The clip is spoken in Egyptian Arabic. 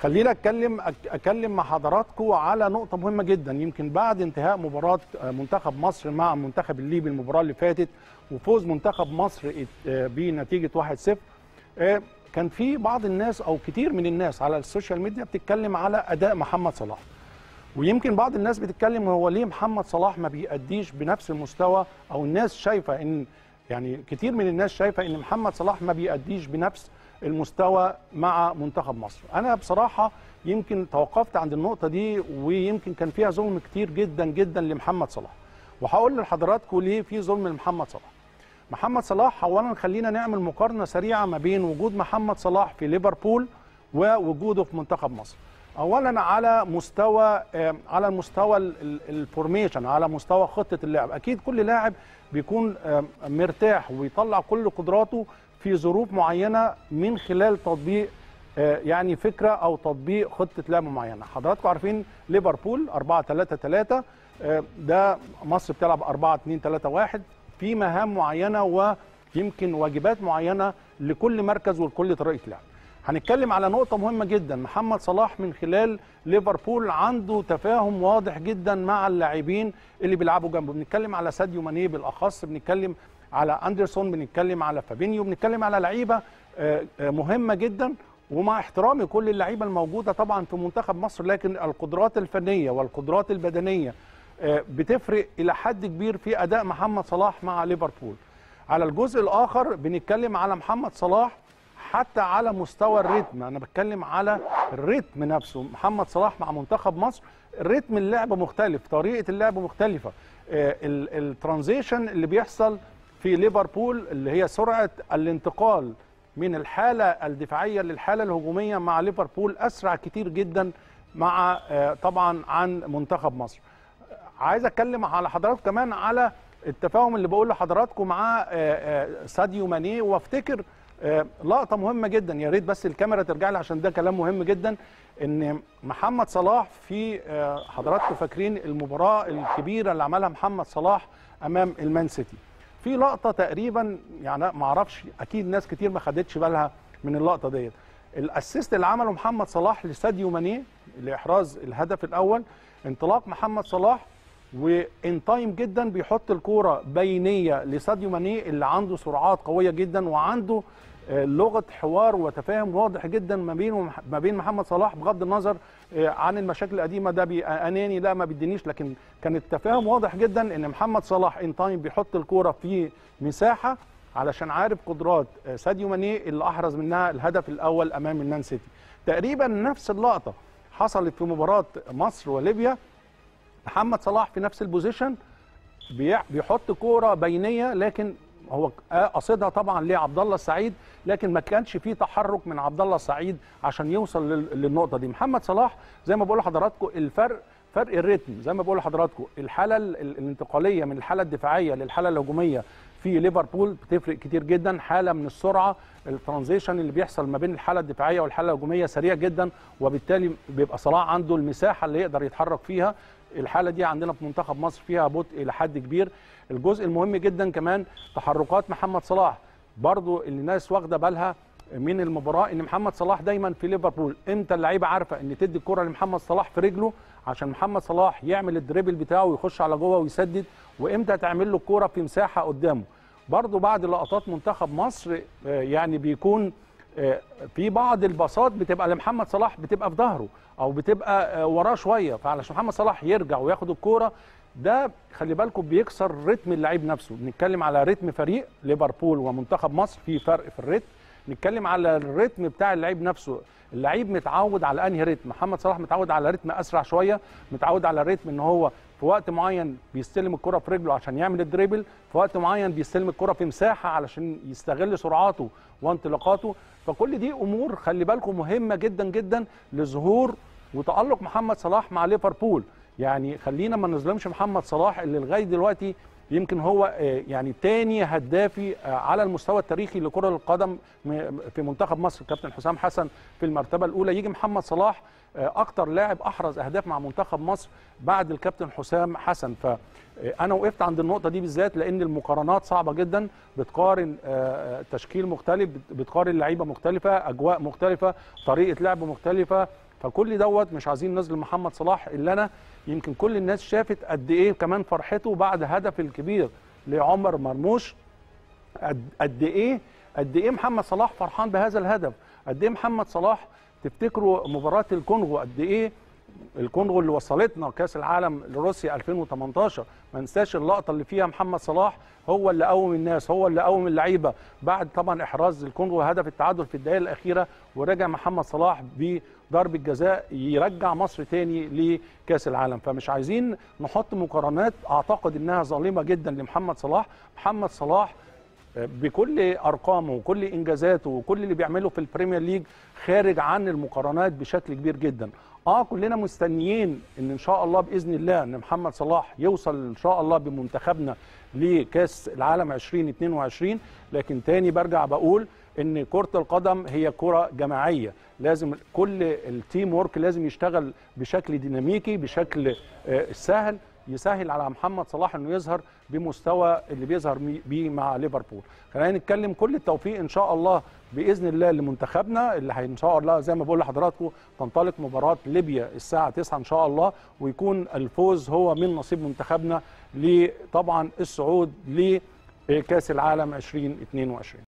خلينا اتكلم اتكلم مع حضراتكم على نقطه مهمه جدا يمكن بعد انتهاء مباراه منتخب مصر مع المنتخب الليبي المباراه اللي فاتت وفوز منتخب مصر بنتيجه 1-0 كان في بعض الناس او كتير من الناس على السوشيال ميديا بتتكلم على اداء محمد صلاح ويمكن بعض الناس بتتكلم هو ليه محمد صلاح ما بيأديش بنفس المستوى او الناس شايفه ان يعني كتير من الناس شايفه ان محمد صلاح ما بيأديش بنفس المستوى مع منتخب مصر انا بصراحه يمكن توقفت عند النقطه دي ويمكن كان فيها ظلم كتير جدا جدا لمحمد صلاح وهقول لحضراتكم ليه في ظلم لمحمد صلاح محمد صلاح اولا خلينا نعمل مقارنه سريعه ما بين وجود محمد صلاح في ليفربول ووجوده في منتخب مصر اولا على مستوى على المستوى الفورميشن على مستوى خطه اللعب اكيد كل لاعب بيكون مرتاح ويطلع كل قدراته في ظروف معينه من خلال تطبيق يعني فكره او تطبيق خطه لعب معينه حضراتكم عارفين ليفربول 4 3 3 ده مصر بتلعب 4 2 3 1 في مهام معينه ويمكن واجبات معينه لكل مركز ولكل طريقه لعب هنتكلم على نقطة مهمة جدا محمد صلاح من خلال ليفربول عنده تفاهم واضح جدا مع اللاعبين اللي بيلعبوا جنبه بنتكلم على ساديو ماني بالأخص بنتكلم على أندرسون بنتكلم على فابينيو بنتكلم على لعيبة مهمة جدا ومع احترامي كل اللعيبة الموجودة طبعا في منتخب مصر لكن القدرات الفنية والقدرات البدنية بتفرق إلى حد كبير في أداء محمد صلاح مع ليفربول على الجزء الآخر بنتكلم على محمد صلاح حتى على مستوى الريتم انا بتكلم على الريتم نفسه محمد صلاح مع منتخب مصر ريتم اللعب مختلف طريقه اللعب مختلفه الترانزيشن اللي بيحصل في ليفربول اللي هي سرعه الانتقال من الحاله الدفاعيه للحاله الهجوميه مع ليفربول اسرع كتير جدا مع طبعا عن منتخب مصر عايز اتكلم على حضراتكم كمان على التفاهم اللي بقول لحضراتكم مع ساديو ماني وافتكر لقطه مهمه جدا يا ريت بس الكاميرا ترجع لي عشان ده كلام مهم جدا ان محمد صلاح في حضراتكم فاكرين المباراه الكبيره اللي عملها محمد صلاح امام المان سيتي في لقطه تقريبا يعني ما اعرفش اكيد ناس كتير ما خدتش بالها من اللقطه ديت الاسيست اللي عمله محمد صلاح لساديو ماني لاحراز الهدف الاول انطلاق محمد صلاح وان تايم جدا بيحط الكوره بينيه لساديو ماني اللي عنده سرعات قويه جدا وعنده لغه حوار وتفاهم واضح جدا ما بينه ما بين محمد صلاح بغض النظر عن المشاكل القديمه ده اناني لا ما بيدينيش لكن كان التفاهم واضح جدا ان محمد صلاح ان تايم بيحط الكوره في مساحه علشان عارف قدرات ساديو ماني اللي احرز منها الهدف الاول امام المان سيتي تقريبا نفس اللقطه حصلت في مباراه مصر وليبيا محمد صلاح في نفس البوزيشن بيحط كوره بينيه لكن هو قصدها طبعا لعبد الله السعيد لكن ما كانش فيه تحرك من عبد الله السعيد عشان يوصل للنقطه دي محمد صلاح زي ما بقول لحضراتكم الفرق فرق الريتم زي ما بقول لحضراتكم الحاله الانتقاليه من الحاله الدفاعيه للحاله الهجوميه في ليفربول بتفرق كتير جدا حاله من السرعه الترانزيشن اللي بيحصل ما بين الحاله الدفاعيه والحاله الهجوميه سريع جدا وبالتالي بيبقى صلاح عنده المساحه اللي يقدر يتحرك فيها الحاله دي عندنا في منتخب مصر فيها بطء الى حد كبير الجزء المهم جدا كمان تحركات محمد صلاح برضو اللي الناس واخده بالها من المباراه ان محمد صلاح دايما في ليفربول امتى اللعيبه عارفه ان تدي الكره لمحمد صلاح في رجله عشان محمد صلاح يعمل الدريبل بتاعه ويخش على جوه ويسدد وامتى تعمل له الكره في مساحه قدامه برضو بعد لقطات منتخب مصر يعني بيكون في بعض الباصات بتبقى لمحمد صلاح بتبقى في ظهره او بتبقى وراه شويه فعلشان محمد صلاح يرجع وياخد الكوره ده خلي بالكم بيكسر رتم اللعيب نفسه بنتكلم على رتم فريق ليفربول ومنتخب مصر في فرق في الرتم نتكلم على الريتم بتاع اللعيب نفسه اللعيب متعود على انهي رتم محمد صلاح متعود على رتم اسرع شويه متعود على رتم ان هو في وقت معين بيستلم الكره في رجله عشان يعمل الدريبل في وقت معين بيستلم الكره في مساحه علشان يستغل سرعاته وانطلاقاته فكل دي امور خلي بالكم مهمه جدا جدا لظهور وتالق محمد صلاح مع ليفربول يعني خلينا ما نظلمش محمد صلاح اللي لغايه دلوقتي يمكن هو يعني تاني هدافي على المستوى التاريخي لكرة القدم في منتخب مصر كابتن حسام حسن في المرتبة الأولى يجي محمد صلاح أكتر لاعب أحرز أهداف مع منتخب مصر بعد الكابتن حسام حسن فأنا وقفت عند النقطة دي بالذات لأن المقارنات صعبة جدا بتقارن تشكيل مختلف بتقارن لعيبة مختلفة أجواء مختلفة طريقة لعب مختلفة فكل دوت مش عايزين نظلم محمد صلاح اللي انا يمكن كل الناس شافت قد ايه كمان فرحته بعد هدف الكبير لعمر مرموش قد قد ايه قد ايه محمد صلاح فرحان بهذا الهدف قد ايه محمد صلاح تفتكروا مباراه الكونغو قد ايه الكونغو اللي وصلتنا كاس العالم لروسيا 2018 ما ننساش اللقطه اللي فيها محمد صلاح هو اللي قوم الناس هو اللي قوم اللعيبه بعد طبعا احراز الكونغو هدف التعادل في الدقائق الاخيره ورجع محمد صلاح بضربه جزاء يرجع مصر تاني لكاس العالم فمش عايزين نحط مقارنات اعتقد انها ظالمه جدا لمحمد صلاح محمد صلاح بكل ارقامه وكل انجازاته وكل اللي بيعمله في البريمير ليج خارج عن المقارنات بشكل كبير جدا اه كلنا مستنيين ان ان شاء الله باذن الله ان محمد صلاح يوصل ان شاء الله بمنتخبنا لكاس العالم 2022 لكن تاني برجع بقول ان كره القدم هي كره جماعيه لازم كل التيم وورك لازم يشتغل بشكل ديناميكي بشكل سهل يسهل على محمد صلاح انه يظهر بمستوى اللي بيظهر بيه مع ليفربول خلينا نتكلم كل التوفيق ان شاء الله باذن الله لمنتخبنا اللي ان شاء الله زي ما بقول لحضراتكم تنطلق مباراه ليبيا الساعه 9 ان شاء الله ويكون الفوز هو من نصيب منتخبنا لطبعا الصعود لكاس العالم 2022